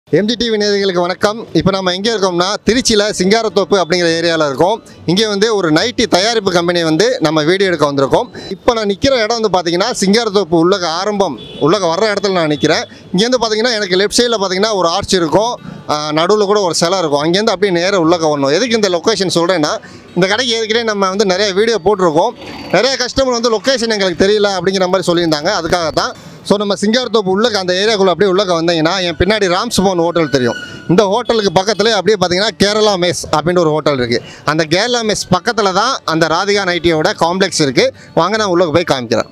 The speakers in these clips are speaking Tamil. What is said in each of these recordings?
எம்ஜிடிவி நேயர்களுக்கு வணக்கம் இப்போ நம்ம எங்கே இருக்கோம்னா திருச்சியில் சிங்காரத்தோப்பு அப்படிங்கிற ஏரியாவில் இருக்கோம் இங்கே வந்து ஒரு நைட்டி தயாரிப்பு கம்பெனி வந்து நம்ம வீடியோ எடுக்க வந்திருக்கோம் இப்போ நான் நிற்கிற இடம் வந்து பார்த்தீங்கன்னா சிங்காரத்தோப்பு உள்ளக ஆரம்பம் உள்ளக வர்ற இடத்துல நான் நிற்கிறேன் இங்கேருந்து பார்த்தீங்கன்னா எனக்கு லெஃப்ட் சைடில் பார்த்தீங்கன்னா ஒரு ஆர்ச் இருக்கும் நடுவில் கூட ஒரு சிலை இருக்கும் அங்கேருந்து அப்படியே நேராக உள்ளக வரணும் எதுக்கு இந்த லொக்கேஷன் சொல்கிறேன்னா இந்த கடைக்கு ஏற்கனவே நம்ம வந்து நிறைய வீடியோ போட்டிருக்கோம் நிறைய கஸ்டமர் வந்து லொக்கேஷன் எங்களுக்கு தெரியல அப்படிங்கிற மாதிரி சொல்லியிருந்தாங்க அதுக்காக தான் ஸோ நம்ம சிங்காரத்தோப்பு உள்ளக்க அந்த ஏரியாக்குள்ளே அப்படியே உள்ளக்க வந்தீங்கன்னா என் பின்னாடி ராம்ஸ்மோன் ஹோட்டல் தெரியும் இந்த ஹோட்டலுக்கு பக்கத்துலேயே அப்படியே பார்த்தீங்கன்னா கேரளா மெஸ் அப்படின்ற ஒரு ஹோட்டல் இருக்குது அந்த கேரளா மெஸ் பக்கத்தில் தான் அந்த ராதிகா நைட்டியோட காம்ப்ளெக்ஸ் இருக்குது வாங்க நான் உள்ளே போய் காமிக்கிறேன்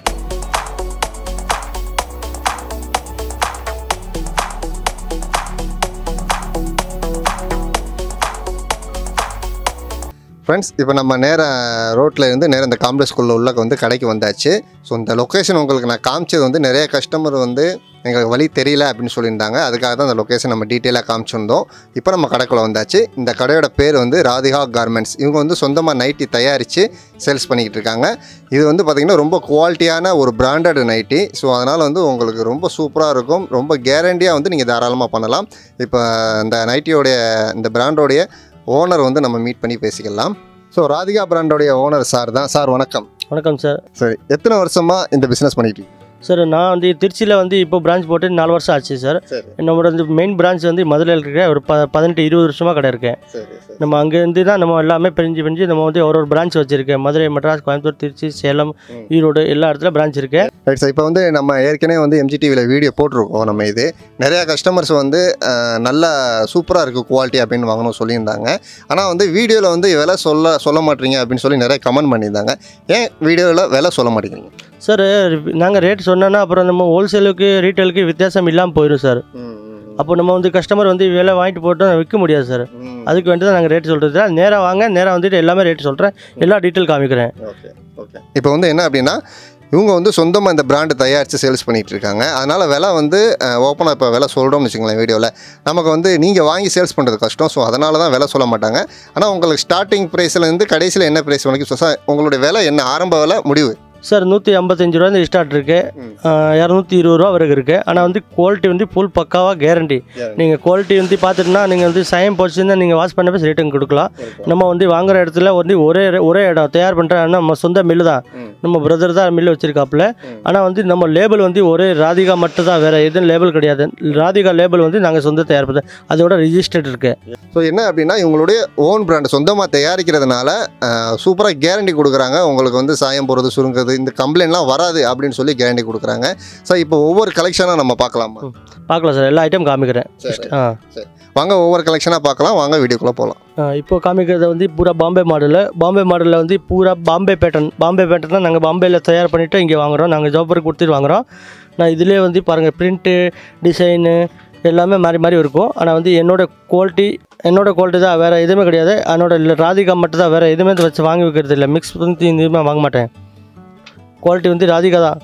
ஃப்ரெண்ட்ஸ் இப்போ நம்ம நேர ரோட்டில் இருந்து நேர இந்த காம்ப்ளெக்ஸ்குள்ளே உள்ள வந்து கடைக்கு வந்தாச்சு ஸோ இந்த லொக்கேஷன் உங்களுக்கு நான் காமிச்சது வந்து நிறைய கஸ்டமர் வந்து எங்களுக்கு வழி தெரியல அப்படின்னு சொல்லியிருந்தாங்க அதுக்காக தான் அந்த லொக்கேஷன் நம்ம டீட்டெயிலாக காமிச்சிருந்தோம் இப்போ நம்ம கடைக்குள்ளே வந்தாச்சு இந்த கடையோட பேர் வந்து ராதிகா கார்மெண்ட்ஸ் இவங்க வந்து சொந்தமாக நைட்டி தயாரித்து சேல்ஸ் பண்ணிக்கிட்டு இருக்காங்க இது வந்து பார்த்திங்கன்னா ரொம்ப குவாலிட்டியான ஒரு பிராண்டட் நைட்டி ஸோ அதனால் வந்து உங்களுக்கு ரொம்ப சூப்பராக இருக்கும் ரொம்ப கேரண்டியாக வந்து நீங்கள் தாராளமாக பண்ணலாம் இப்போ இந்த நைட்டியோடைய இந்த பிராண்டோடைய ஓனர் வந்து நம்ம மீட் பண்ணி பேசிக்கலாம் ஸோ ராதிகா பிராண்டோடைய ஓனர் சார் தான் சார் வணக்கம் வணக்கம் சார் சரி எத்தனை வருஷமா இந்த பிஸ்னஸ் பண்ணிட்டு இருக்கீங்க? சார் நான் வந்து திருச்சியில் வந்து இப்போ பிரான்ச் போட்டு நாலு வருஷம் ஆச்சு சார் சரி நம்மளோட வந்து மெயின் பிரான்ச் வந்து மதுரையில் இருக்க ஒரு ப பதினெட்டு இருபது வருஷமாக கடை இருக்கேன் சரி சரி நம்ம அங்கேருந்து தான் நம்ம எல்லாமே பிரிஞ்சு பிரிஞ்சு நம்ம வந்து ஒரு ஒரு பிரான்ச் வச்சுருக்கேன் மதுரை மெட்ராஸ் கோயம்புத்தூர் திருச்சி சேலம் ம். ஈரோடு எல்லா இடத்துல பிரான்ச் இருக்கு ரைட் சார் இப்போ வந்து நம்ம ஏற்கனவே வந்து எம்ஜிடிவியில் வீடியோ போட்டிருக்கோம் நம்ம இது நிறையா கஸ்டமர்ஸ் வந்து அஹ், நல்லா சூப்பராக இருக்குது குவாலிட்டி அப்படின்னு வாங்கணும் சொல்லியிருந்தாங்க ஆனால் வந்து வீடியோவில் வந்து விலை சொல்ல சொல்ல மாட்டீங்க அப்படின்னு சொல்லி நிறைய கமெண்ட் பண்ணியிருந்தாங்க ஏன் வீடியோவில் விலை சொல்ல மாட்டேங்கிறீங்க சார் நாங்கள் ரேட் சொன்னோன்னா அப்புறம் நம்ம ஹோல்சேலுக்கு ரீட்டைலுக்கு வித்தியாசம் இல்லாமல் போயிடும் சார் அப்போ நம்ம வந்து கஸ்டமர் வந்து விலை வாங்கிட்டு போட்டு விற்க முடியாது சார் அதுக்கு வேண்டி தான் நாங்கள் ரேட் சொல்கிறது நேராக வாங்க நேராக வந்துட்டு எல்லாமே ரேட் சொல்கிறேன் எல்லா டீட்டெயில் காமிக்கிறேன் ஓகே ஓகே இப்போ வந்து என்ன அப்படின்னா இவங்க வந்து சொந்தமாக இந்த பிராண்டு தயாரித்து சேல்ஸ் பண்ணிகிட்டு இருக்காங்க அதனால் விலை வந்து ஓப்பனாக இப்போ விலை சொல்கிறோம்னு வச்சுங்களேன் வீடியோவில் நமக்கு வந்து நீங்கள் வாங்கி சேல்ஸ் பண்ணுறது கஷ்டம் ஸோ அதனால தான் விலை சொல்ல மாட்டாங்க ஆனால் உங்களுக்கு ஸ்டார்டிங் ப்ரைஸ்லேருந்து கடைசியில் என்ன ப்ரைஸ் வரைக்கும் சொ- உங்களுடைய விலை என்ன ஆரம்ப விலை முடிவு சார் நூற்றி ஐம்பத்தஞ்சு ரூபா ஸ்டார்ட் இருக்கு ம். இரநூத்தி இருபது ரூபா வரைக்கும் இருக்குது ஆனால் வந்து குவாலிட்டி வந்து ஃபுல் பக்காவாக கேரண்டி நீங்கள் குவாலிட்டி வந்து பார்த்துட்டுனா நீங்கள் வந்து சயம் போச்சுன்னா நீங்கள் வாஷ் பண்ண போய் ரிட்டர்ன் கொடுக்கலாம் நம்ம வந்து வாங்குற இடத்துல வந்து ஒரே ஒரே இடம் தயார் பண்ணுற நம்ம சொந்த மில்லு தான் ம். நம்ம பிரதர் தான் மில்லு வச்சிருக்காப்புல ம். ஆனால் வந்து நம்ம லேபிள் வந்து ஒரே ராதிகா மட்டும் தான் வேறு எதுவும் லேபிள் கிடையாது ராதிகா லேபிள் வந்து நாங்கள் சொந்த தயார் பண்ணுறோம் அதோட ரிஜிஸ்டர்ட் இருக்கு ஸோ என்ன அப்படின்னா இவங்களுடைய ஓன் பிராண்ட் சொந்தமாக தயாரிக்கிறதுனால சூப்பராக கேரண்டி கொடுக்குறாங்க உங்களுக்கு வந்து சாயம் போகிறது சுருங்குறது இந்த கம்ப்ளைண்ட்லாம் வராது அப்படின்னு சொல்லி கேரண்டி கொடுக்குறாங்க ஸோ இப்போ ஒவ்வொரு கலெக்ஷனாக நம்ம பார்க்கலாமா பார்க்கலாம் சார் எல்லா ஐட்டம் காமிக்கிறேன் சரி ஆ வாங்க ஒவ்வொரு கலெக்ஷனாக பார்க்கலாம் வாங்க வீடியோக்குள்ளே போகலாம் ஆ, இப்போ காமிக்கிறது வந்து பூரா பாம்பே மாடலு பாம்பே மாடலில் வந்து பூரா பாம்பே பேட்டர்ன் பாம்பே பேட்டர்னா நாங்கள் பாம்பேயில் தயார் பண்ணிவிட்டு இங்கே வாங்குறோம் நாங்கள் ஜாப்பர் கொடுத்துட்டு வாங்குறோம் நான் இதிலே வந்து பாருங்கள் பிரிண்ட்டு டிசைனு எல்லாமே மாறி மாறி இருக்கும் ஆனால் வந்து என்னோட குவாலிட்டி என்னோட குவாலிட்டி தான் வேறு எதுவுமே கிடையாது என்னோட இல்லை ராதிகா மட்டும் தான் வேறு எதுவுமே வச்சு வாங்கி வைக்கிறது இல்லை மிக்ஸ் பண்ணி எதுவுமே வாங்க மாட்டேன் குவாலிட்டி வந்து ராதிகா தான்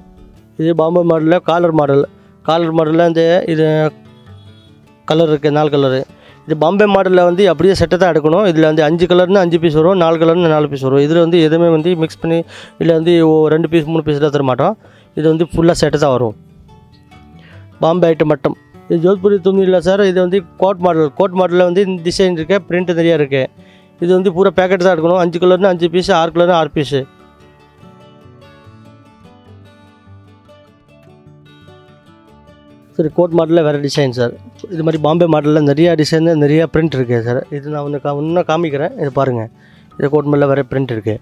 இது பாம்பே மாடலில் காலர் மாடல் காலர் மாடலில் இந்த இது கலர் இருக்குது நாலு கலரு இது பாம்பே மாடலில் வந்து அப்படியே செட்டை தான் எடுக்கணும் இதில் வந்து அஞ்சு கலர்னு அஞ்சு பீஸ் வரும் நாலு கலர்னு நாலு பீஸ் வரும் இதில் வந்து எதுவுமே வந்து மிக்ஸ் பண்ணி இல்லை வந்து ஓ- ரெண்டு பீஸ் மூணு பீஸில் தர மாட்டோம் இது வந்து ஃபுல்லாக செட்டு தான் வரும் பாம்பே ஐட்டம் மட்டும் இது ஜோத்பூரி துணி இல்லை சார் இது வந்து கோட் மாடல் கோட் மாடலில் வந்து இந்த டிசைன் இருக்கு பிரிண்ட் நிறையா இருக்குது இது வந்து பூரா பேக்கெட் தான் எடுக்கணும் அஞ்சு கலர்னு அஞ்சு பீஸ் ஆறு கலர்னு ஆறு பீஸு சரி கோட் மாடலில் வேறு டிசைன் சார் இது மாதிரி பாம்பே மாடலில் நிறையா டிசைன் நிறையா பிரிண்ட் இருக்குது சார் இது நான் ஒன்று கா இன்னும் காமிக்கிறேன் இது பாருங்கள் இது கோட் மாடலில் வேறு பிரிண்ட் இருக்குது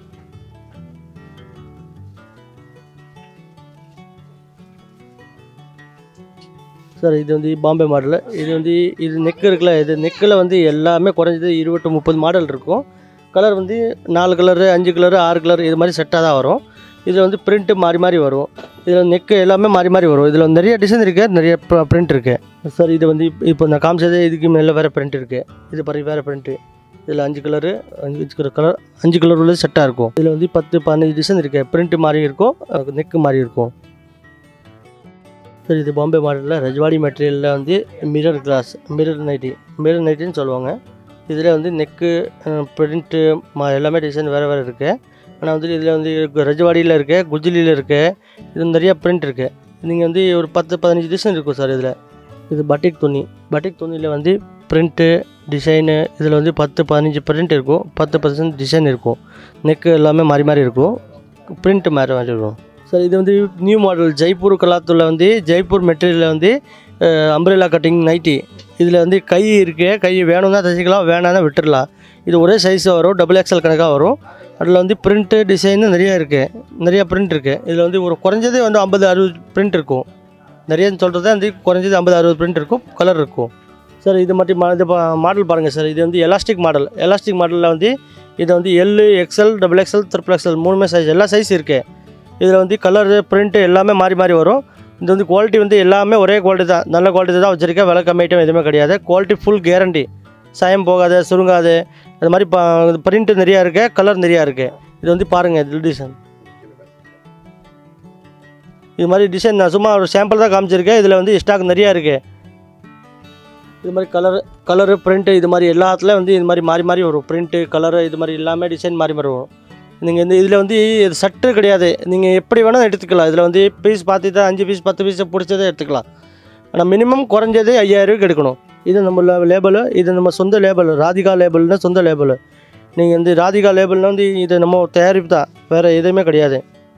சார் இது வந்து பாம்பே மாடலு இது வந்து இது நெக் இருக்குல்ல இது நெக்கில் வந்து எல்லாமே குறைஞ்சது இருபட்டு முப்பது மாடல் இருக்கும் கலர் வந்து நாலு கலரு அஞ்சு கலரு ஆறு கலர் இது மாதிரி செட்டாக தான் வரும் இதில் வந்து பிரிண்ட்டு மாறி மாறி வரும் இதில் நெக்கு எல்லாமே மாறி மாறி வரும் இதில் நிறைய டிசைன் இருக்குது நிறைய பிரிண்ட் இருக்குது சார் இது வந்து இப்போ- இப்போ நான் காமிச்சது இதுக்கு மேலே வேறு பிரிண்ட் இருக்குது இது பாருங்க வேறு பிரிண்ட்டு இதில் அஞ்சு கலரு அஞ்சு கலர் அஞ்சு கலர் உள்ளது செட்டாக இருக்கும் இதில் வந்து பத்து பதினஞ்சு டிசைன் இருக்குது பிரிண்ட் மாதிரி இருக்கும் நெக்கு மாதிரி இருக்கும் சார் இது பாம்பே மாடலில் ரஜ்வாடி மெட்டீரியலில் வந்து mirror glass mirror nighty mirror நைட்டின்னு சொல்லுவாங்க இதில் வந்து நெக்கு பிரிண்ட்டு மா எல்லாமே டிசைன் வேறு வேறு இருக்குது ஆனால் வந்து இதில் வந்து ரஜவாடியில் இருக்குது குஜிலியில் இருக்குது இது நிறைய பிரிண்ட் இருக்குது நீங்கள் வந்து ஒரு பத்து பதினஞ்சு டிசைன் இருக்கும் சார் இதில் இது பட்டிக் துணி பட்டிக் துணியில் வந்து பிரிண்ட்டு டிசைனு இதில் வந்து பத்து பதினஞ்சு பிரிண்ட் இருக்கும் பத்து பர்சன்ட் டிசைன் இருக்கும் நெக்கு எல்லாமே மாறி மாறி இருக்கும் பிரிண்ட் மாறி மாறி இருக்கும் சார் இது வந்து நியூ மாடல் ஜெய்ப்பூர் கலாத்தில் வந்து ஜெய்ப்பூர் மெட்டீரியலில் வந்து அம்ப்ரெல்லா கட்டிங் நைட்டி இதில் வந்து கை இருக்கு கை வேணும்னா தைச்சிக்கலாம் வேணாம்னா விட்டுடலாம் இது ஒரே சைஸ் வரும் டபுள் எக்ஸல் கணக்காக வரும் அதில் வந்து பிரிண்ட்டு டிசைனு நிறைய இருக்குது நிறைய பிரிண்ட் இருக்குது இதில் வந்து ஒரு குறைஞ்சதே வந்து ஐம்பது அறுபது பிரிண்ட் இருக்கும் நிறையன்னு சொல்கிறது வந்து குறைஞ்சது ஐம்பது அறுபது பிரிண்ட் இருக்கும் கலர் இருக்கும் சார் இது மட்டும் மா- இது மாடல் பாருங்கள் சார் இது வந்து எலாஸ்டிக் மாடல் எலாஸ்டிக் மாடலில் வந்து இது வந்து L XL double XL triple XL மூணுமே சைஸ் எல்லா சைஸ் இருக்குது இதில் வந்து கலரு பிரிண்ட்டு எல்லாமே மாறி மாறி வரும் இது வந்து குவாலிட்டி வந்து எல்லாமே ஒரே குவாலிட்டி தான் நல்ல குவாலிட்டி தான் வச்சுருக்கேன் விலை கம்மி ஐட்டம் எதுவுமே கிடையாது குவாலிட்டி ஃபுல் கேரண்டி சாயம் போகாது சுருங்காது அது மாதிரி பிரிண்ட்டு நிறையா இருக்குது கலர் நிறையா இருக்குது இது வந்து பாருங்கள் இது டிசைன் இது மாதிரி டிசைன் நான் சும்மா ஒரு சாம்பிள் தான் காமிச்சிருக்கேன் இதில் வந்து ஸ்டாக் நிறையா இருக்குது இது மாதிரி கலர் கலரு பிரிண்ட்டு இது மாதிரி எல்லாத்துலேயும் வந்து இது மாதிரி மாறி மாறி வரும் பிரிண்ட்டு கலரு இது மாதிரி எல்லாமே டிசைன் மாறி மாறி வரும் நீங்கள் இந்த இதில் வந்து இது சட்டு கிடையாது நீங்கள் எப்படி வேணால் எடுத்துக்கலாம் இதில் வந்து பீஸ் பார்த்து தான் அஞ்சு பீஸ் பத்து பீஸ் பிடிச்சதே எடுத்துக்கலாம் ஆனால் மினிமம் குறைஞ்சது ஐயாயிரூவாய்க்கு எடுக்கணும் இது நம்ம லேபிள் இது நம்ம சொந்த லேபிள் ராதிகா லேபிள்னு சொந்த லேபிள் நீங்கள் வந்து ராதிகா லேபிள்னா வந்து இது நம்ம தயாரிப்பு தான் வேறு எதுவுமே கிடையாது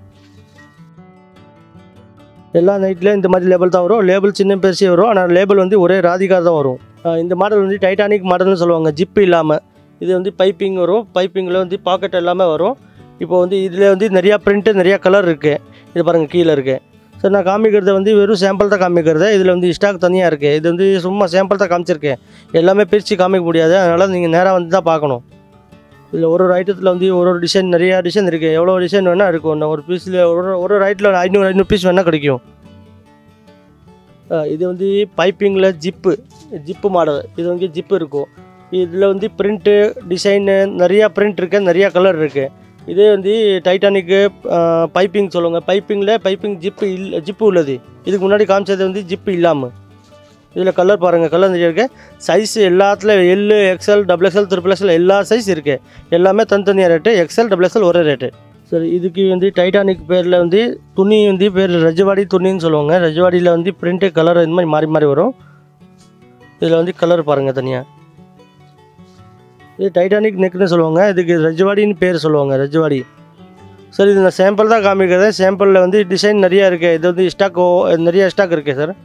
எல்லா நைட்லேயும் இந்த மாதிரி லேபிள் தான் வரும் லேபிள் சின்ன பெருசே வரும் ஆனால் லேபிள் வந்து ஒரே ராதிகா தான் வரும் ஆஹ் இந்த மாடல் வந்து டைட்டானிக் மாடல்னு சொல்லுவாங்க ஜிப்பு இல்லாமல் இது வந்து பைப்பிங் வரும் பைப்பிங்கில் வந்து பாக்கெட் எல்லாமே வரும் இப்போ வந்து இதில் வந்து நிறையா பிரிண்ட்டு நிறையா கலர் இருக்குது இது பாருங்கள் கீழே இருக்குது சார் நான் காமிக்கிறத வந்து வெறும் சாம்பிள் தான் காமிக்கிறது இதில் வந்து ஸ்டாக் தனியாக இருக்குது இது வந்து சும்மா சாம்பிள் தான் காமிச்சிருக்கேன் எல்லாமே பிரித்து காமிக்க முடியாது அதனால் நீங்கள் நேராக வந்து தான் பார்க்கணும் இதில் ஒரு ஒரு ஐட்டத்தில் வந்து ஒரு ஒரு டிசைன் நிறையா டிசைன் இருக்குது எவ்வளோ டிசைன் வேணால் இருக்கும் இன்னும் ஒரு பீஸில் ஒரு ஒரு- ஒரு ஒரு ஐட்டில் ஐநூறு ஐநூறு பீஸ் வேணால் கிடைக்கும் அஹ் இது வந்து பைப்பிங்கில் ஜிப்பு ஜிப்பு மாடல் இது வந்து ஜிப்பு இருக்கும் இதில் வந்து பிரிண்ட்டு டிசைனு நிறையா பிரிண்ட் இருக்குது நிறையா கலர் இருக்குது இதே வந்து டைட்டானிக்கு பைப்பிங் சொல்லுவாங்க பைப்பிங்கில் பைப்பிங் ஜிப்பு இல் ஜிப்பு உள்ளது இதுக்கு முன்னாடி காமிச்சது வந்து ஜிப்பு இல்லாமல் இதில் கலர் பாருங்கள் கலர் நிறைய இருக்குது சைஸ் எல்லாத்துல L XL double XL triple XL எல்லா சைஸ் இருக்குது எல்லாமே தனித்தனியாக ரேட்டு எக்ஸ்எல் டபுள் எக்ஸ்எல் ஒரே ரேட்டு சரி இதுக்கு வந்து டைட்டானிக் பேரில் வந்து துணி வந்து பேர் ரஜவாடி துணின்னு சொல்லுவாங்க ரஜவாடியில் வந்து பிரிண்ட்டு கலர் இந்த மாதிரி மாறி மாறி வரும் இதில் வந்து கலர் பாருங்கள் தனியாக இது டைட்டானிக் நெக்னு சொல்லுவாங்க இதுக்கு ரஜவாடின்னு பேர் சொல்லுவாங்க ரஜவாடி சார் இது நான் சாம்பிள் தான் காமிக்கிறேன் சாம்பிளில் வந்து டிசைன் நிறையா இருக்குது இது வந்து ஸ்டாக் நிறைய ஸ்டாக் இருக்குது சார்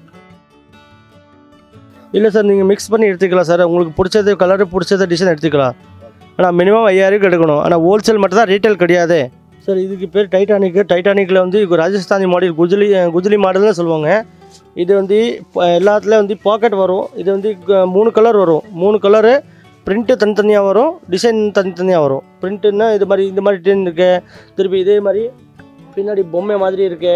இல்லை சார் நீங்கள் மிக்ஸ் பண்ணி எடுத்துக்கலாம் சார் உங்களுக்கு பிடிச்சது கலரு பிடிச்சத டிசைன் எடுத்துக்கலாம் ஆனால் மினிமம் ஐயாயிரம் எடுக்கணும் ஆனால் ஹோல்சேல் மட்டும் தான் ரீட்டைல் கிடையாது சார் இதுக்கு பேர் டைட்டானிக்கு டைட்டானிக்கில் வந்து இது ராஜஸ்தானி மாடல் குஜலி குஜலி மாடல்னு சொல்லுவாங்க இது வந்து ப- எல்லாத்துலேயும் வந்து பாக்கெட் வரும் இது வந்து க- மூணு கலர் வரும் மூணு கலரு பிரிண்ட்டு தனித்தனியாக வரும் டிசைன் தனித்தனியாக வரும் பிரிண்ட்டுன்னா இது மாதிரி இந்த மாதிரி டிசைன் இருக்கு திருப்பி இதே மாதிரி பின்னாடி பொம்மை மாதிரி இருக்கு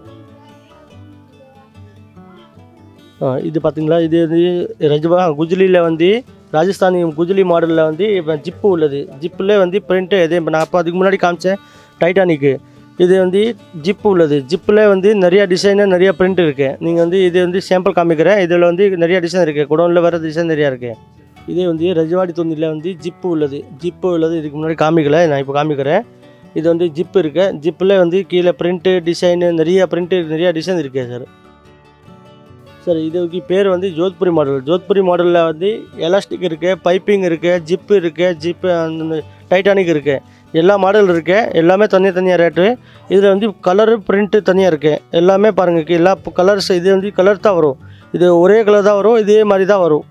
ஆ, இது பார்த்தீங்களா இது வந்து ரஜ்வா குஜ்லியில் வந்து ராஜஸ்தானி குஜ்லி மாடலில் வந்து இப்போ ஜிப்பு உள்ளது ஜிப்பில் வந்து பிரிண்ட்டு எதே இப்போ நான் அப்போ அதுக்கு முன்னாடி காமிச்சேன் டைட்டானிக்கு இது வந்து ஜிப்பு உள்ளது ஜிப்பில் வந்து நிறைய டிசைனு நிறைய பிரிண்ட் இருக்குது நீங்கள் வந்து இது வந்து சாம்பிள் காமிக்கிறேன் இதில் வந்து நிறைய டிசைன் இருக்குது குடோனில் வேறு டிசைன் நிறையா இருக்குது இதே வந்து ரஜவாடி துணியில் வந்து ஜிப்பு உள்ளது ஜிப்பு உள்ளது இதுக்கு முன்னாடி காமிக்கல நான் இப்போ காமிக்கிறேன் இது வந்து ஜிப்பு இருக்கு ஜிப்பில் வந்து கீழே பிரிண்ட்டு டிசைனு நிறைய பிரிண்ட்டு நிறைய டிசைன் இருக்குது சார் சார் இதுக்கு பேர் வந்து ஜோத்புரி மாடல் ஜோத்புரி மாடலில் வந்து எலாஸ்டிக் இருக்குது பைப்பிங் இருக்குது ஜிப்பு இருக்குது ஜிப்பு அந்த டைட்டானிக் இருக்குது எல்லா மாடல் இருக்குது எல்லாமே தனியாக தனியாக ரேட்டு இதில் வந்து கலரு பிரிண்ட்டு தனியாக இருக்குது எல்லாமே பாருங்கள் எல்லா கலர்ஸ் இது வந்து கலர் தான் வரும் இது ஒரே கலர் தான் வரும் இதே மாதிரி தான் வரும்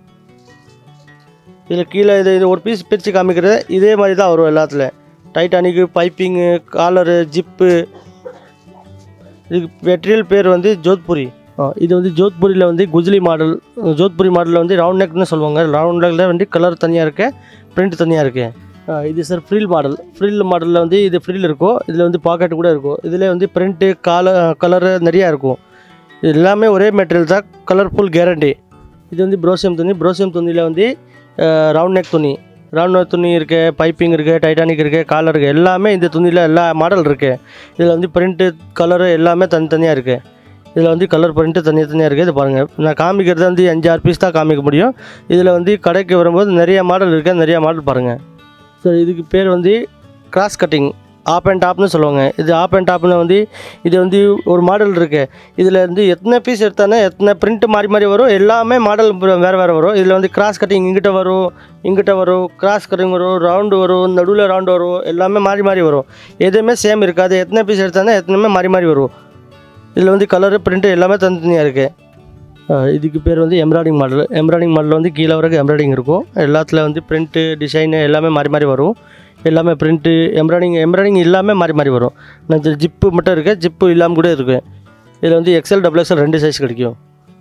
இதில் கீழே இது இது ஒரு பீஸ் பிரித்து காமிக்கிறது இதே மாதிரி தான் வரும் எல்லாத்துலேயும் டைட்டானிக்கு பைப்பிங்கு காலரு ஜிப்பு இதுக்கு மெட்டீரியல் பேர் வந்து ஜோத்புரி ஆ, இது வந்து ஜோத்புரியில் வந்து குஜ்லி மாடல் ஜோத்புரி மாடலில் வந்து ரவுண்ட் நெக்னு சொல்லுவாங்க ரவுண்ட் நெக்கில் வந்து கலர் தனியாக இருக்கு பிரிண்ட் தனியாக இருக்கு ஆ, இது சார் ஃப்ரில் மாடல் ஃப்ரில் மாடலில் வந்து இது ஃப்ரில் இருக்கும் இதில் வந்து பாக்கெட் கூட இருக்கும் இதில் வந்து பிரிண்ட்டு கால கலரு நிறையா இருக்கும் இது எல்லாமே ஒரே மெட்டீரியல் தான் கலர்ஃபுல் கேரண்டி இது வந்து ப்ரோசியம் துணி ப்ரோசியம் துணியில் வந்து ரவுண்ட் நெக் துணி ரவுண்ட் நெக் துணி இருக்குது பைப்பிங் இருக்குது டைட்டானிக் இருக்குது காலர் இருக்குது எல்லாமே இந்த துணியில் எல்லா மாடல் இருக்குது இதில் வந்து பிரிண்ட்டு கலரு எல்லாமே தனித்தனியாக இருக்குது இதில் வந்து கலர் பிரிண்ட்டு தனித்தனியாக இருக்குது இது பாருங்கள் நான் காமிக்கிறது வந்து அஞ்சு ஆறு பீஸ் தான் காமிக்க முடியும் இதில் வந்து கடைக்கு வரும்போது நிறைய மாடல் இருக்குது நிறைய மாடல் பாருங்கள் சார் இதுக்கு பேர் வந்து கிராஸ் கட்டிங் ஆப் அண்ட் டாப்னு சொல்லுவாங்க இது ஆப் அண்ட் டாப்னு வந்து இது வந்து ஒரு மாடல் இருக்குது இதில் வந்து எத்தனை பீஸ் எடுத்தானே எத்தனை பிரிண்ட் மாறி மாறி வரும் எல்லாமே மாடல் வேறு வேறு வரும் இதில் வந்து கிராஸ் கட்டிங் இங்கிட்ட வரும் இங்கிட்ட வரும் கிராஸ் கட்டிங் வரும் ரவுண்டு வரும் நடுவில் ரவுண்டு வரும் எல்லாமே மாறி மாறி வரும் எதுவுமே சேம் இருக்காது எத்தனை பீஸ் எடுத்தானே எத்தனையுமே மாறி மாறி வரும் இதில் வந்து கலரு பிரிண்ட்டு எல்லாமே தனித்தனியாக இருக்குது இதுக்கு பேர் வந்து எம்ப்ராய்டிங் மாடல் எம்ப்ராய்டிங் மாடல் வந்து கீழே வரைக்கும் எம்ப்ராய்டிங் இருக்கும் எல்லாத்துல வந்து பிரிண்ட்டு டிசைனு எல்லாமே மாறி மாறி வரும் எல்லாமே பிரிண்ட்டு எம்ப்ராய்டிங் எம்ப்ராய்டிங் எல்லாமே மாறி மாறி வரும் நான் ஜிப்பு மட்டும் இருக்கு ஜிப்பு இல்லாமல் கூட இருக்குது இதில் வந்து எக்ஸல் டபுள் எக்ஸல் ரெண்டு சைஸ் கிடைக்கும்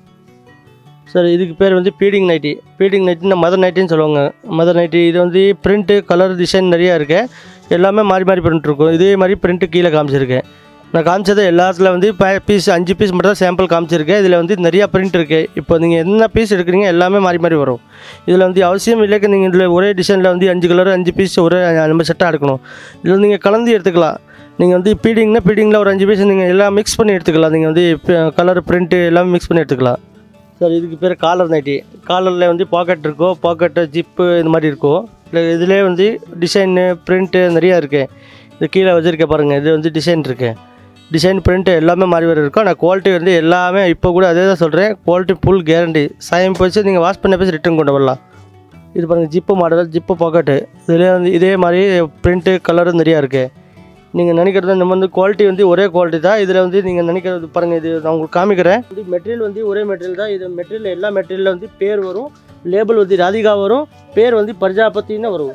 சார் இதுக்கு பேர் வந்து பீடிங் நைட்டி பீடிங் நைட்டின்னு மதர் நைட்டின்னு சொல்லுவாங்க மதர் நைட்டி இது வந்து பிரிண்ட்டு கலர் டிசைன் நிறையா இருக்கு எல்லாமே மாறி மாறி பிரிண்ட் இருக்கும் இதே மாதிரி பிரிண்ட்டு கீழே காமிச்சிருக்கேன் நான் காமிச்சது எல்லாத்துல வந்து பீஸ் அஞ்சு பீஸ் மட்டும் தான் சாம்பிள் காமிச்சிருக்கேன் இதில் வந்து நிறையா பிரிண்ட் இருக்குது இப்போ நீங்கள் என்ன பீஸ் எடுக்கிறீங்க எல்லாமே மாறி மாறி வரும் இதில் வந்து அவசியம் இல்லைக்கு நீங்கள் இதில் ஒரே டிசைனில் வந்து அஞ்சு கலர் அஞ்சு பீஸ் ஒரே நம்ம செட்டாக எடுக்கணும் இதில் நீங்கள் கலந்து எடுத்துக்கலாம் நீங்கள் வந்து பீடிங்னா பீடிங்கில் ஒரு அஞ்சு பீஸ் நீங்கள் எல்லாம் மிக்ஸ் பண்ணி எடுத்துக்கலாம் நீங்கள் வந்து கலர் பிரிண்ட்டு எல்லாமே மிக்ஸ் பண்ணி எடுத்துக்கலாம் சார் இதுக்கு பேர் காலர் நைட்டி காலரில் வந்து பாக்கெட் இருக்கும் பாக்கெட்டு ஜிப்பு இந்த மாதிரி இருக்கும் இல்லை இதிலே வந்து டிசைனு பிரிண்ட்டு நிறையா இருக்குது இது கீழே வச்சுருக்க பாருங்கள் இது வந்து டிசைன் இருக்குது டிசைன் பிரிண்ட் எல்லாமே மாறி வர இருக்கும் ஆனால் குவாலிட்டி வந்து எல்லாமே இப்போ கூட அதே தான் சொல்கிறேன் குவாலிட்டி ஃபுல் கேரண்டி சாயம் போச்சு நீங்கள் வாஷ் பண்ண பேசி ரிட்டர்ன் கொண்டு வரலாம் இது பாருங்கள் ஜிப்பு மாடல் ஜிப்பு பாக்கெட்டு இதிலே வந்து இதே மாதிரி பிரிண்ட்டு கலரும் நிறையா இருக்குது நீங்கள் நினைக்கிறது இந்த வந்து குவாலிட்டி வந்து ஒரே குவாலிட்டி தான் இதில் வந்து நீங்கள் நினைக்கிறது பாருங்கள் இது நான் உங்களுக்கு காமிக்கிறேன் வந்து மெட்டீரியல் வந்து ஒரே மெட்டீரியல் தான் இது மெட்டீரியல் எல்லா மெட்டீரியலில் வந்து பேர் வரும் லேபிள் வந்து ராதிகா வரும் பேர் வந்து பிரஜாபத்தின்னு வரும்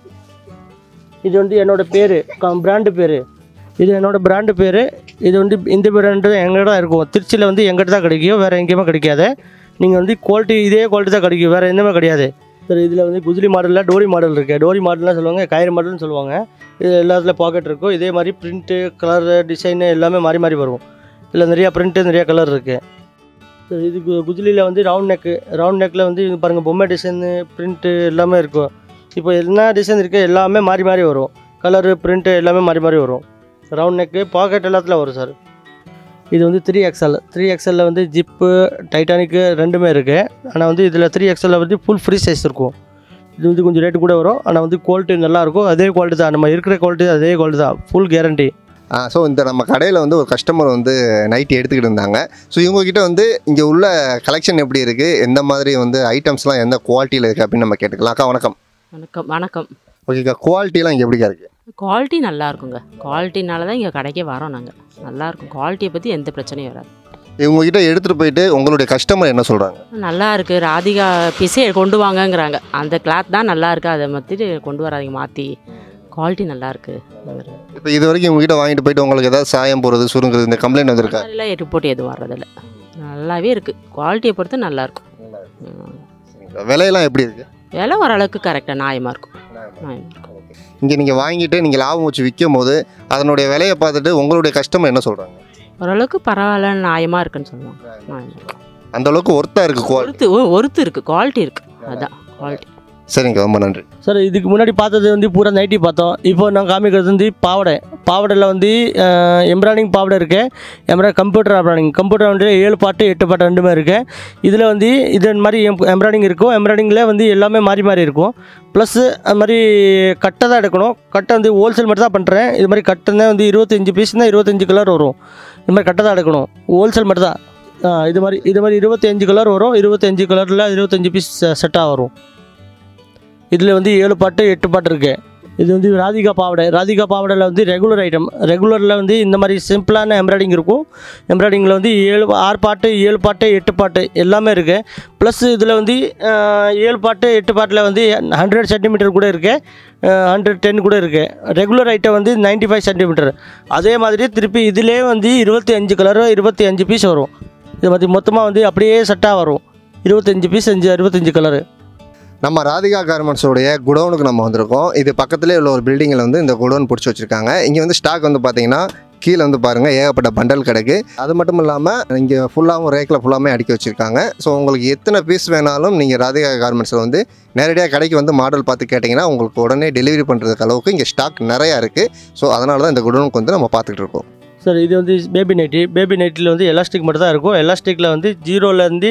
இது வந்து என்னோட பேர் பிராண்டு பேர் இது என்னோட பிராண்டு பேர் இது வந்து இந்த பிராண்டு எங்கிட்ட தான் இருக்கும் திருச்சியில் வந்து எங்கிட்ட தான் கிடைக்கும் வேறு எங்கேயுமே கிடைக்காது நீங்கள் வந்து குவாலிட்டி இதே குவாலிட்டி தான் கிடைக்கும் வேறு எதுவுமே கிடையாது சார் இதில் வந்து குஜிலி மாடலில் டோரி மாடல் இருக்குது டோரி மாடல்லாம் சொல்லுவாங்க கயிறு மாடல்னு சொல்லுவாங்க இது எல்லாத்துல பாக்கெட் இருக்கும் இதே மாதிரி பிரிண்ட்டு கலர் டிசைனு எல்லாமே மாறி மாறி வரும் இதில் நிறையா பிரிண்ட்டு நிறையா கலர் இருக்குது சார் இது கு- குஜிலியில் வந்து ரவுண்ட் நெக்கு ரவுண்ட் நெக்கில் வந்து இது பாருங்கள் பொம்மை டிசைனு பிரிண்ட்டு எல்லாமே இருக்கும் இப்போ என்ன டிசைன் இருக்குது எல்லாமே மாறி மாறி வரும் கலரு பிரிண்ட்டு எல்லாமே மாறி மாறி வரும் ரவுண்ட் நெக்கு பாக்கெட் எல்லாத்துல வரும் சார் இது வந்து த்ரீ எக்ஸ்எல் த்ரீ எக்ஸ்எல்லில் வந்து ஜிப்பு டைட்டானிக்கு ரெண்டுமே இருக்குது ஆனால் வந்து இதில் த்ரீ எக்ஸ்எல்லில் வந்து ஃபுல் ஃப்ரீ சைஸ் இருக்கும் இது வந்து கொஞ்சம் ரேட்டு கூட வரும் ஆனால் வந்து குவாலிட்டி நல்லாயிருக்கும் அதே குவாலிட்டி தான் நம்ம இருக்கிற குவாலிட்டி அதே குவாலிட்டி தான் ஃபுல் கேரண்டி ஸோ இந்த நம்ம கடையில் வந்து ஒரு கஸ்டமர் வந்து நைட்டி எடுத்துக்கிட்டு இருந்தாங்க ஸோ இவங்ககிட்ட வந்து இங்கே உள்ள கலெக்ஷன் எப்படி இருக்குது எந்த மாதிரி வந்து ஐட்டம்ஸ்லாம் எந்த குவாலிட்டியில் இருக்குது அப்படின்னு நம்ம கேட்டுக்கலாம் அக்கா வணக்கம் வணக்கம் வணக்கம் ஓகேக்கா குவாலிட்டிலாம் இங்கே எப்படிக்கா இருக்குது குவாலிட்டி நல்லா இருக்குங்க குவாலிட்டினால தான் இங்கே கடைக்கே வரோம் நாங்கள் நல்லாயிருக்கும் குவாலிட்டியை பற்றி எந்த பிரச்சனையும் வராது இவங்ககிட்ட எடுத்துகிட்டு போயிட்டு உங்களுடைய கஸ்டமர் என்ன சொல்கிறாங்க நல்லா இருக்குது ராதிகா பீஸே கொண்டு வாங்கங்கிறாங்க அந்த கிளாத் தான் நல்லா இருக்குது அதை மாற்றிட்டு கொண்டு வராதீங்க மாற்றி குவாலிட்டி நல்லா இருக்குது இப்போ இது வரைக்கும் இவங்ககிட்ட வாங்கிட்டு போயிட்டு உங்களுக்கு ஏதாவது சாயம் போகிறது சுருங்குறது இந்த கம்ப்ளைண்ட் வந்திருக்கா மாதிரிலாம் ரிப்போர்ட் எதுவும் வர்றதில்ல நல்லாவே இருக்குது குவாலிட்டியை பொறுத்து நல்லாயிருக்கும் ம். விலையெல்லாம் எப்படி இருக்குது விலை ஓரளவுக்கு கரெக்டாக நியாயமாக இருக்கும் நியாயமாக இருக்கும் இங்கே நீங்கள் வாங்கிட்டு நீங்கள் லாபம் வச்சு விற்கும் போது அதனுடைய விலையை பார்த்துட்டு உங்களுடைய கஸ்டமர் என்ன சொல்கிறாங்க ஓரளவுக்கு பரவாயில்ல நியாயமாக இருக்குன்னு சொல்லுவாங்க நியாயமாக இருக்கும் அந்த அளவுக்கு ஒர்த்தாக இருக்குது குவாலிட்டி ஒருத்து ஒ- ஒருத்து இருக்குது குவாலிட்டி இருக்குது அதுதான் குவாலிட்டி சரிங்க ரொம்ப நன்றி சார் இதுக்கு முன்னாடி பார்த்தது வந்து பூரா நைட்டி பார்த்தோம் இப்போ நான் காமிக்கிறது வந்து பாவடை பாவடையில் வந்து எம்ப்ராய்டிங் பாவடை இருக்குது எம்ப்ரா கம்ப்யூட்டர் எம்ப்ராய்டிங் கம்ப்யூட்டர் வந்து ஏழு பாட்டு எட்டு பாட்டு ரெண்டுமே இருக்குது இதில் வந்து இது மாதிரி எம்ப்ராய்டிங் இருக்கும் எம்ப்ராய்டிங்கில் வந்து எல்லாமே மாறி மாறி இருக்கும் ப்ளஸ் அது மாதிரி கட்டை தான் எடுக்கணும் கட்டை வந்து ஹோல்சேல் மட்டும் தான் பண்ணுறேன் இது மாதிரி கட்டை வந்து இருபத்தஞ்சி பீஸ் தான் இருபத்தஞ்சி கலர் வரும் இது மாதிரி கட்டை தான் எடுக்கணும் ஹோல்சேல் மட்டும் தான் ஆ, இது மாதிரி இது மாதிரி இருபத்தஞ்சு கலர் வரும் இருபத்தஞ்சு கலரில் இருபத்தஞ்சி பீஸ் செட்டாக வரும் இதில் வந்து ஏழு பாட்டு எட்டு பாட்டு இருக்கு இது வந்து ராதிகா பாவடை ராதிகா பாவடையில் வந்து ரெகுலர் ஐட்டம் ரெகுலரில் வந்து இந்த மாதிரி சிம்பிளான எம்ப்ராய்டிங் இருக்கும் எம்ப்ராய்டிங்கில் வந்து ஏழு ஆறு பாட்டு ஏழு பாட்டு எட்டு பாட்டு எல்லாமே இருக்குது ப்ளஸ் இதில் வந்து அஹ், ஏழு பாட்டு எட்டு பாட்டில் வந்து ஹண்ட்ரட் சென்டிமீட்டர் கூட இருக்குது ஹண்ட்ரட் டென் கூட இருக்குது ரெகுலர் ஐட்டம் வந்து 95 ஃபைவ் சென்டிமீட்டர் அதே மாதிரி திருப்பி இதிலே வந்து இருபத்தி அஞ்சு கலரோ இருபத்தி அஞ்சு பீஸ் வரும் இது மாதிரி மொத்தமாக வந்து அப்படியே செட்டாக வரும் இருபத்தஞ்சு பீஸ் அஞ்சு அறுபத்தஞ்சு கலரு நம்ம ராதிகா கார்மெண்ட்ஸோடைய குடோனுக்கு நம்ம வந்திருக்கோம் இது பக்கத்துலேயே உள்ள ஒரு பில்டிங்கில் வந்து இந்த குடோன் பிடிச்சி வச்சுருக்காங்க இங்கே வந்து ஸ்டாக் வந்து பார்த்தீங்கன்னா கீழே வந்து பாருங்கள் ஏகப்பட்ட பண்டல் கிடக்கு அது மட்டும் இல்லாமல் இங்கே ஃபுல்லாகவும் ரேக்கில் ஃபுல்லாமே அடுக்கி வச்சுருக்காங்க ஸோ உங்களுக்கு எத்தனை பீஸ் வேணாலும் நீங்கள் ராதிகா கார்மெண்ட்ஸில் வந்து நேரடியாக கடைக்கு வந்து மாடல் பார்த்து கேட்டிங்கன்னா உங்களுக்கு உடனே டெலிவரி பண்ணுறதுக்கு அளவுக்கு இங்கே ஸ்டாக் நிறையா இருக்குது ஸோ அதனால தான் இந்த குடோனுக்கு வந்து நம்ம பார்த்துக்கிட்டு இருக்கோம் சார் இது வந்து பேபி நைட்டி பேபி நைட்டில் வந்து எலாஸ்டிக் மட்டும் தான் இருக்கும் எலாஸ்டிக்கில் வந்து ஜீரோலேருந்து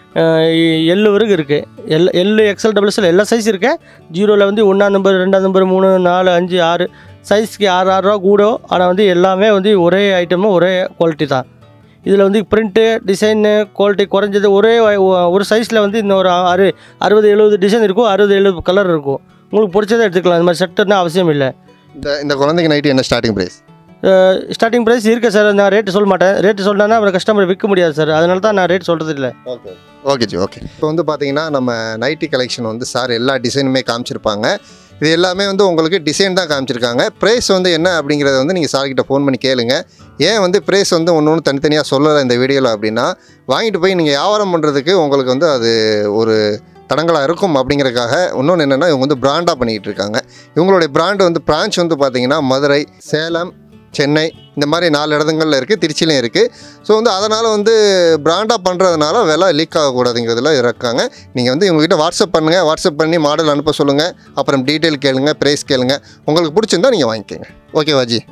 எல்லு வரைக்கும் இருக்குது L L XL double XL எல்லா சைஸ் இருக்கு ஜீரோவில் வந்து ஒன்றாம் நம்பர் ரெண்டாம் நம்பர் மூணு நாலு அஞ்சு ஆறு சைஸ்க்கு ஆறு ஆறு ரூபா கூடும் ஆனால் வந்து எல்லாமே வந்து ஒரே ஐட்டமும் ஒரே குவாலிட்டி தான் இதில் வந்து பிரிண்ட்டு டிசைனு குவாலிட்டி குறைஞ்சது ஒரே ஒ- ஒரு சைஸில் வந்து இந்த ஒரு அறு அறுபது எழுபது டிசைன் இருக்கும் அறுபது எழுபது கலர் இருக்கும் உங்களுக்கு பிடிச்சதை எடுத்துக்கலாம் இந்த மாதிரி செட்டுன்னா அவசியம் இல்லை இந்த இந்த குழந்தைங்க நைட்டு என்ன ஸ்டார்டிங் ப்ரைஸ் ஸ்டார்டிங் ப்ரைஸ் இருக்குது சார் நான் ரேட்டு சொல்ல மாட்டேன் ரேட்டு சொன்னேன்னா அப்புறம் கஸ்டமர் விற்க முடியாது சார் அதனால தான் நான் ரேட் சொல்கிறது இல்லை ஓகே ஓகே ஜி ஓகே இப்போ வந்து பார்த்தீங்கன்னா நம்ம நைட்டி கலெக்ஷன் வந்து சார் எல்லா டிசைனுமே காமிச்சிருப்பாங்க இது எல்லாமே வந்து உங்களுக்கு டிசைன் தான் காமிச்சிருக்காங்க ப்ரைஸ் வந்து என்ன அப்படிங்கிறத வந்து நீங்கள் சார்கிட்ட ஃபோன் பண்ணி கேளுங்க ஏன் வந்து ப்ரைஸ் வந்து ஒன்று ஒன்று தனித்தனியாக சொல்லலை இந்த வீடியோவில் அப்படின்னா வாங்கிட்டு போய் நீங்கள் வியாபாரம் பண்ணுறதுக்கு உங்களுக்கு வந்து அது ஒரு தடங்களாக இருக்கும் அப்படிங்கிறதுக்காக இன்னொன்று என்னென்னா இவங்க வந்து பிராண்டாக பண்ணிக்கிட்டு இருக்காங்க இவங்களுடைய பிராண்டு வந்து பிரான்ச் வந்து பார்த்தீங்கன்னா மதுரை சேலம் சென்னை இந்த மாதிரி நாலு இடங்கள்ல இருக்குது திருச்சிலையும் இருக்குது ஸோ வந்து அதனால் வந்து பிராண்டாக பண்ணுறதுனால விலை லீக் ஆகக்கூடாதுங்கிறதுல இருக்காங்க நீங்கள் வந்து இவங்ககிட்ட வாட்ஸ்அப் பண்ணுங்கள் வாட்ஸ்அப் பண்ணி மாடல் அனுப்ப சொல்லுங்கள் அப்புறம் டீட்டெயில் கேளுங்க ப்ரைஸ் கேளுங்க உங்களுக்கு பிடிச்சிருந்தா நீங்கள் வாங்கிக்கோங்க ஓகேவா ஜி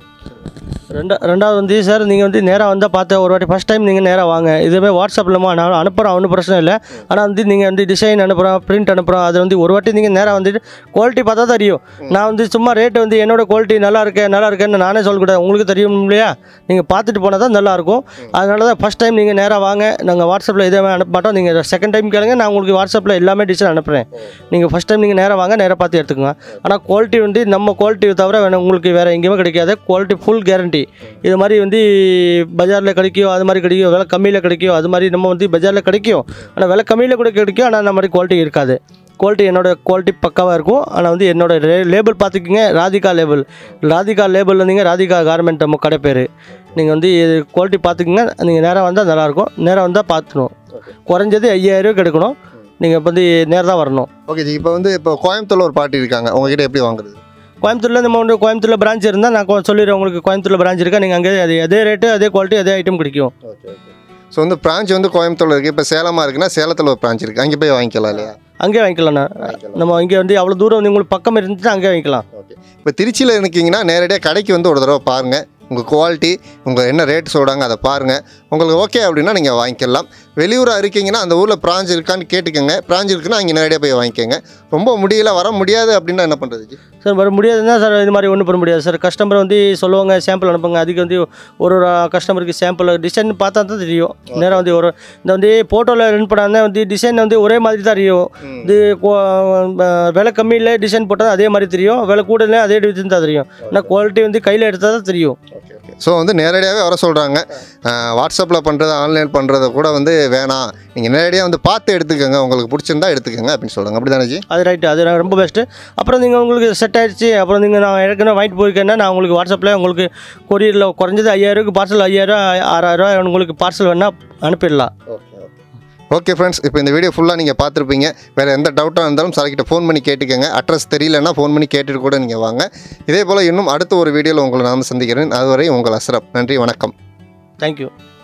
ரெண்டா ரெண்டாவது வந்து சார் நீங்கள் வந்து நேராக வந்தால் பார்த்த ஒரு வாட்டி ஃபஸ்ட் டைம் நீங்கள் நேராக வாங்க இதுவே வாட்ஸ்அப்லமா நான் அனுப்புகிறோம் ஒன்றும் பிரச்சனை இல்லை ஆனால் வந்து நீங்கள் வந்து டிசைன் அனுப்புகிறோம் பிரிண்ட் அனுப்புகிறோம் அது வந்து ஒரு வாட்டி நீங்கள் நேராக வந்துட்டு குவாலிட்டி பார்த்தா தான் தெரியும் நான் வந்து சும்மா ரேட்டு வந்து என்னோட குவாலிட்டி நல்லா இருக்கே நல்லா இருக்கேன்னு நானே சொல்லக்கூடாது உங்களுக்கு தெரியும் இல்லையா நீங்கள் பார்த்துட்டு போனால் தான் நல்லாயிருக்கும் அதனால தான் ஃபஸ்ட் டைம் நீங்கள் நேராக வாங்க நாங்கள் வாட்ஸ்அப்பில் எதுவுமே அனுப்ப மாட்டோம் நீங்கள் செகண்ட் டைம் கேளுங்க நான் உங்களுக்கு வாட்ஸ்அப்பில் எல்லாமே டிசைன் அனுப்புகிறேன் நீங்கள் ஃபஸ்ட் டைம் நீங்கள் நேராக வாங்க நேராக பார்த்து எடுத்துக்கோங்க ஆனால் குவாலிட்டி வந்து நம்ம குவாலிட்டி தவிர வேணும் உங்களுக்கு வேறு எங்கேயுமே கிடைக்காது குவாலிட்டி ஃபுல் கேரண்டி இது மாதிரி வந்து பஜாரில் கிடைக்கும் அது மாதிரி கிடைக்கும் விலை கம்மியில் கிடைக்கும் அது மாதிரி நம்ம வந்து பஜாரில் கிடைக்கும் ஆனால் விலை கம்மியில் கூட கிடைக்கும் ஆனால் அந்த மாதிரி குவாலிட்டி இருக்காது குவாலிட்டி என்னோட குவாலிட்டி பக்காவாக இருக்கும் ஆனால் வந்து என்னோட லேபிள் பார்த்துக்கிங்க ராதிகா லேபிள் ராதிகா லேபிள் வந்தீங்க ராதிகா கார்மெண்ட் நம்ம கடை பேர் நீங்கள் வந்து குவாலிட்டி பார்த்துக்குங்க நீங்கள் நேராக வந்தால் நல்லாயிருக்கும் நேராக வந்தால் பார்த்துக்கணும் குறைஞ்சது ஐயாயிரம் எடுக்கணும் நீங்கள் இப்போ வந்து நேராக தான் வரணும் ஓகே ஜி இப்போ வந்து இப்போ கோயம்புத்தூர்ல ஒரு பாட்டி இருக்காங்க உங்ககிட்ட எப்படி வாங்குறது கோயம்புத்தூரில் நம்ம வந்து கோயம்புத்தூரில் பிரான்ச் இருந்தால் நான் கொ- சொல்லிடுறேன் உங்களுக்கு கோயம்புத்தூரில் பிரான்ச் இருக்கா நீங்கள் அங்கே அதே அதே ரேட்டு அதே குவாலிட்டி அதே ஐட்டம் கிடைக்கும் ஓகே ஓகே ஸோ வந்து பிரான்ச் வந்து கோயம்புத்தூர்ல இருக்குது இப்போ சேலமாக இருக்குன்னா சேலத்தில் ஒரு பிரான்ச் இருக்குது அங்கே போய் வாங்கிக்கலாம் இல்லையா அங்கேயே வாங்கிக்கலாம் நான் வாங்கிக்கலாம் நம்ம இங்கே வந்து அவ்வளோ தூரம் வந்து உங்களுக்கு பக்கம் இருந்துச்சுன்னா அங்கேயே வாங்கிக்கலாம் ஓகே இப்போ திருச்சியில் இருக்கீங்கன்னா நேரடியாக கடைக்கு வந்து ஒரு தடவை பாருங்கள் உங்கள் குவாலிட்டி உங்கள் என்ன ரேட் சொல்கிறாங்க அதை பாருங்கள் உங்களுக்கு ஓகே அப்படின்னா நீங்கள் வாங்கிக்கலாம் வெளியூராக இருக்கீங்கன்னா அந்த ஊரில் பிராஞ்ச் இருக்கான்னு கேட்டுக்கோங்க பிராஞ்ச் இருக்குன்னா அங்கே நேரடியாக போய் வாங்கிக்கோங்க ரொம்ப முடியல வர முடியாது அப்படின்னா என்ன பண்ணுறது சார் வர முடியாதுன்னா சார் இது மாதிரி ஒன்றும் பண்ண முடியாது சார் கஸ்டமர் வந்து சொல்லுவாங்க சாம்பிள் அனுப்புங்க அதுக்கு வந்து ஒரு ஒரு கஸ்டமருக்கு சாம்பிள் டிசைன் பார்த்தா தான் தெரியும் நேராக வந்து ஒரு இந்த வந்து ஃபோட்டோவில் ரன் பண்ணாங்க வந்து டிசைன் வந்து ஒரே மாதிரி தான் தெரியும் இது கோ- அஹ் விலை கம்மியில் டிசைன் போட்டால் அதே மாதிரி தெரியும் விலை கூடல அதே டிசைன் தான் தெரியும் ஆனால் குவாலிட்டி வந்து கையில் எடுத்தால் தான் தெரியும் ஓகே ஓகே ஸோ வந்து நேரடியாகவே வர சொல்கிறாங்க வாட்ஸ்அப்பில் பண்ணுறது ஆன்லைன் பண்ணுறத கூட வந்து வேணாம் நீங்கள் நேரடியாக வந்து பார்த்து எடுத்துக்கோங்க உங்களுக்கு பிடிச்சிருந்தா எடுத்துக்கோங்க அப்படின்னு சொல்கிறாங்க அப்படி தானே ஜி அது ரைட்டு அது நான் ரொம்ப பெஸ்ட்டு அப்புறம் நீங்கள் உங்களுக்கு செட் ஆயிடுச்சு அப்புறம் நீங்கள் நான் ஏற்கனவே வாங்கிட்டு போயிருக்கேன்னா நான் உங்களுக்கு வாட்ஸ்அப்பில் உங்களுக்கு கொரியரில் குறைஞ்சது ஐயாயிரூக்கு பார்சல் ஐயாயிரம் ஆறாயிரம் உங்களுக்கு பார்சல் வேணால் அனுப்பிடலாம் ஓகே ஓகே ஃப்ரெண்ட்ஸ் இப்போ இந்த வீடியோ ஃபுல்லாக நீங்கள் பார்த்துருப்பீங்க வேறு எந்த டவுட்டாக இருந்தாலும் சார்கிட்ட ஃபோன் பண்ணி கேட்டுக்கோங்க அட்ரஸ் தெரியலன்னா ஃபோன் பண்ணி கேட்டுட்டு கூட நீங்கள் வாங்க இதே போல் இன்னும் அடுத்த ஒரு வீடியோவில் உங்களை நான் சந்திக்கிறேன் அதுவரை உங்கள் அஸ்ரப் நன்றி வணக்கம் தேங்க்யூ